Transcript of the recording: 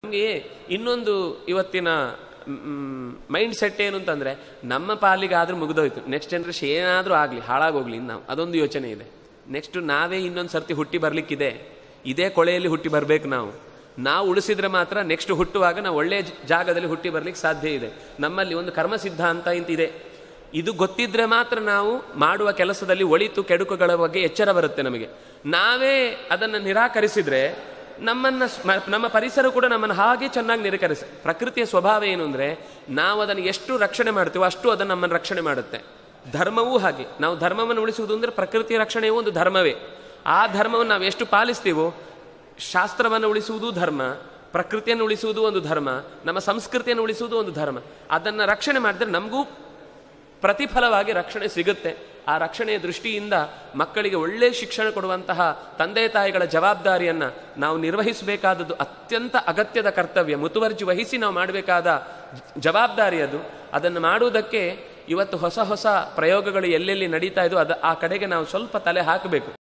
ನಮಗೆ ಇನ್ನೊಂದು ಇವತ್ತಿನ ಮೈಂಡ್ ಸೆಟ್ ಏನು ಅಂತಂದ್ರೆ ನಮ್ಮ ಪಾಲಿಗೆ ಆದ್ರೂ ಮುಗಿದೋಯ್ತು ನೆಕ್ಸ್ಟ್ ಜನರೇಷನ್ ಏನಾದರೂ ಆಗಲಿ ಹಾಳಾಗೋಗ್ಲಿ ನಾವು ಅದೊಂದು ಯೋಚನೆ ಇದೆ ನೆಕ್ಸ್ಟ್ ನಾವೇ ಇನ್ನೊಂದು ಸರ್ತಿ ಹುಟ್ಟಿ ಬರ್ಲಿಕ್ಕಿದೆ ಇದೇ ಕೊಳೆಯಲ್ಲಿ ಹುಟ್ಟಿ ಬರ್ಬೇಕು ನಾವು ನಾವು ಉಳಿಸಿದ್ರೆ ಮಾತ್ರ ನೆಕ್ಸ್ಟ್ ಹುಟ್ಟುವಾಗ ನಾವು ಒಳ್ಳೆಯ ಜ- ಜಾಗದಲ್ಲಿ ಹುಟ್ಟಿ ಬರ್ಲಿಕ್ಕೆ ಸಾಧ್ಯ ಇದೆ ನಮ್ಮಲ್ಲಿ ಒಂದು ಕರ್ಮ ಸಿದ್ಧಾಂತ ಅಂತ ಇದೆ ಇದು ಗೊತ್ತಿದ್ರೆ ಮಾತ್ರ ನಾವು ಮಾಡುವ ಕೆಲಸದಲ್ಲಿ ಒಳಿತು ಕೆಡುಕುಗಳ ಬಗ್ಗೆ ಎಚ್ಚರ ಬರುತ್ತೆ ನಮಗೆ ನಾವೇ ಅದನ್ನು ನಿರಾಕರಿಸಿದ್ರೆ ನಮ್ಮನ್ನ ಸ್- ಮ- ನಮ್ಮ ಪರಿಸರ ಕೂಡ ನಮ್ಮನ್ನು ಹಾಗೆ ಚೆನ್ನಾಗಿ ನಿರಾಕರಿಸಿ ಪ್ರಕೃತಿಯ ಸ್ವಭಾವ ಏನು ಅಂದ್ರೆ ನಾವು ಅದನ್ನು ಎಷ್ಟು ರಕ್ಷಣೆ ಮಾಡ್ತೀವೋ ಅಷ್ಟು ಅದನ್ನು ನಮ್ಮನ್ನು ರಕ್ಷಣೆ ಮಾಡುತ್ತೆ ಧರ್ಮವೂ ಹಾಗೆ ನಾವು ಧರ್ಮವನ್ನು ಉಳಿಸುವುದು ಅಂದ್ರೆ ಪ್ರಕೃತಿಯ ರಕ್ಷಣೆಯೂ ಒಂದು ಧರ್ಮವೇ ಆ ಧರ್ಮವನ್ನು ನಾವು ಎಷ್ಟು ಪಾಲಿಸ್ತೀವೋ ಶಾಸ್ತ್ರವನ್ನು ಉಳಿಸುವುದು ಧರ್ಮ ಪ್ರಕೃತಿಯನ್ನು ಉಳಿಸುವುದು ಒಂದು ಧರ್ಮ ನಮ್ಮ ಸಂಸ್ಕೃತಿಯನ್ನು ಉಳಿಸುವುದು ಒಂದು ಧರ್ಮ ಅದನ್ನು ರಕ್ಷಣೆ ಮಾಡಿದ್ರೆ ನಮಗೂ ಪ್ರತಿಫಲವಾಗಿ ರಕ್ಷಣೆ ಸಿಗುತ್ತೆ ಆ ರಕ್ಷಣೆಯ ದೃಷ್ಟಿಯಿಂದ ಮಕ್ಕಳಿಗೆ ಒಳ್ಳೆಯ ಶಿಕ್ಷಣ ಕೊಡುವಂತಹ ತಂದೆ ತಾಯಿಗಳ ಜವಾಬ್ದಾರಿಯನ್ನ ನಾವು ನಿರ್ವಹಿಸಬೇಕಾದದ್ದು ಅತ್ಯಂತ ಅಗತ್ಯದ ಕರ್ತವ್ಯ ಮುತುವರ್ಜಿ ವಹಿಸಿ ನಾವು ಮಾಡಬೇಕಾದ ಜವಾಬ್ದಾರಿ ಅದು ಅದನ್ನು ಮಾಡುವುದಕ್ಕೆ ಇವತ್ತು ಹೊಸ ಹೊಸ ಪ್ರಯೋಗಗಳು ಎಲ್ಲೆಲ್ಲಿ ನಡೀತಾ ಇದೋ ಅದು ಆ ಕಡೆಗೆ ನಾವು ಸ್ವಲ್ಪ ತಲೆ ಹಾಕಬೇಕು